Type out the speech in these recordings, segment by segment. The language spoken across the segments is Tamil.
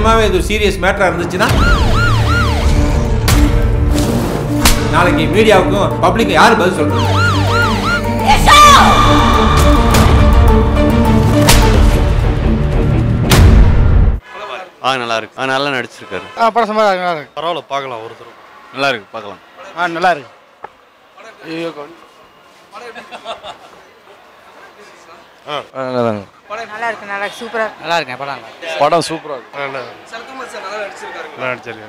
நிஜமாவே இது ஒரு சீரியஸ் மேட்டரா இருந்துச்சுன்னா நாளைக்கு மீடியாவுக்கும் பப்ளிக்கும் யார் பதில் சொல்றது ஆ நல்லா இருக்கு ஆ நல்லா நடிச்சிருக்காரு ஆ படம் சம்பா நல்லா இருக்கு பரவாயில்ல பார்க்கலாம் ஒரு தடவை நல்லா இருக்கு பார்க்கலாம் ஆ நல்லா இருக்கு ஐயோ நல்லா இருக்கு நல்லா இருக்கு சூப்பரா நல்லா இருக்கேன் படம் படம் சூப்பராக இருக்கு நல்லா நல்லா நடிச்சிருக்காரு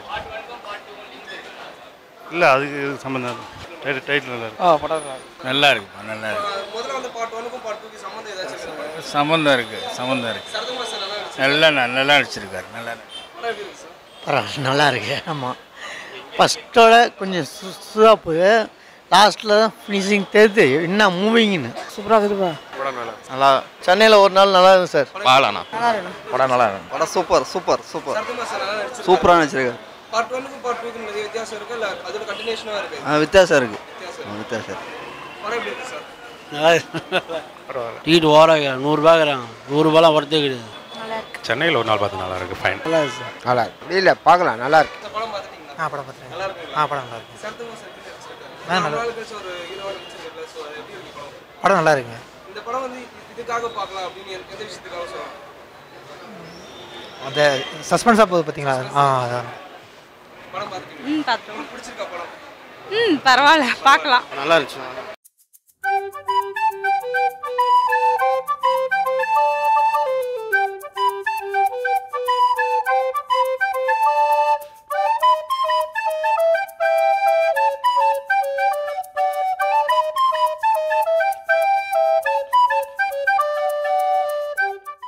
இல்லை அதுக்கு இது சம்மந்தம் இல்லை டைட்டில் டைட்டில் நல்லா இருக்கு ஆ படம் நல்லா இருக்கு நல்லா இருக்கு நல்லா இருக்கு சம்மந்தம் இருக்கு சம்மந்தம் இருக்கு நல்லா நல்லா நடிச்சிருக்காரு நல்லா பரவாயில்ல நல்லா இருக்கு ஆமாம் ஃபஸ்ட்டோட கொஞ்சம் சு சுதாப்பு லாஸ்ட்டில் தான் ஃபினிஷிங் தெரியுது என்ன மூவிங்னு சூப்பராக இருக்குதுப்பா நல்லா சென்னையில் ஒரு நாள் நல்லா இருக்கு சார் பாலாண்ணா படம் நல்லா இருக்கு படம் சூப்பர் சூப்பர் சூப்பர் சூப்பராக நடிச்சிருக்காரு பார்ட் ஒன்னுக்கும் பார்ட் டூக்கும் நிறைய வித்தியாசம் இருக்கு இல்ல அதோட கண்டினியூஷனாக இருக்கு ஆ வித்தியாசம் இருக்கு ஆ, வித்தியாசம் இருக்கு படம் எப்படி இருக்கு சார் பரவாயில்ல டிக்கெட் ஓராங்க நூறுரூபாக்குறாங்க நூறுரூபாலாம் வரதே கிடையாது நல்லா இருக்கு சென்னையில் ஒரு நாள் பார்த்து நல்லா இருக்கு ஃபைன் நல்லா இருக்கு சார் நல்லா இருக்கு இல்லை பார்க்கலாம் நல்லா இருக்கு இந்த படம் பார்த்துட்டீங்களா ஆ படம் பார்த்துருக்கேன் நல்லா இருக்கு ஆ படம் நல்லா இருக்கு சரத்துமா சார் எப்படி நடிச்சிருக்காரு ஆ, நல்லா ரொம்ப நாள் கழிச்சு ஒரு ஹீரோவா நடிச்சிருக்கல ஸோ எப்படி இருக்கு படம் படம் நல்லா இருக்குங்க இந்த படம் வந்து இதுக்காக பார்க்கலாம் அப்படின்னு எந்த எந்த விஷயத்துக்காக சொல்லலாம் அந்த சஸ்பென்ஸாக போகுது பார்த்தீங்களா ஆ அதான் படம் பார்த்துட்டீங்க ம் பார்த்தோம் பிடிச்சிருக்கா படம் ம் பரவாயில்ல பார்க்கலாம் நல்லா இருந்துச்சு